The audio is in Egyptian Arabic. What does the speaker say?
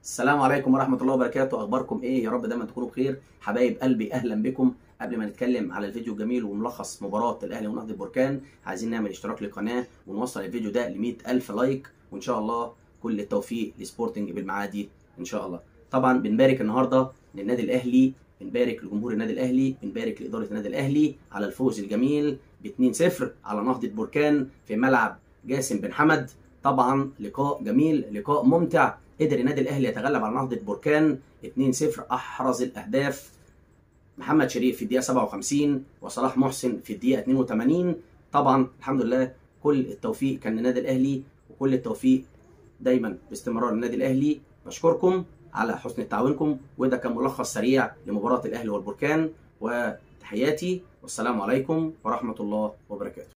السلام عليكم ورحمة الله وبركاته أخباركم إيه يا رب دايما تكونوا بخير حبايب قلبي أهلا بكم قبل ما نتكلم على الفيديو الجميل وملخص مباراة الأهلي ونهضة البركان عايزين نعمل اشتراك للقناة ونوصل الفيديو ده ل ألف لايك وإن شاء الله كل التوفيق لسبورتنج بالمعادي إن شاء الله طبعا بنبارك النهاردة للنادي الأهلي بنبارك لجمهور النادي الأهلي بنبارك لإدارة النادي الأهلي على الفوز الجميل ب 2-0 على نهضة بركان في ملعب جاسم بن حمد طبعا لقاء جميل لقاء ممتع قدر النادي الاهلي يتغلب على نهضه بركان 2-0 احرز الاهداف محمد شريف في الدقيقه 57 وصلاح محسن في الدقيقه 82 طبعا الحمد لله كل التوفيق كان للنادي الاهلي وكل التوفيق دايما باستمرار للنادي الاهلي بشكركم على حسن تعاونكم وده كان ملخص سريع لمباراه الاهلي والبركان وتحياتي والسلام عليكم ورحمه الله وبركاته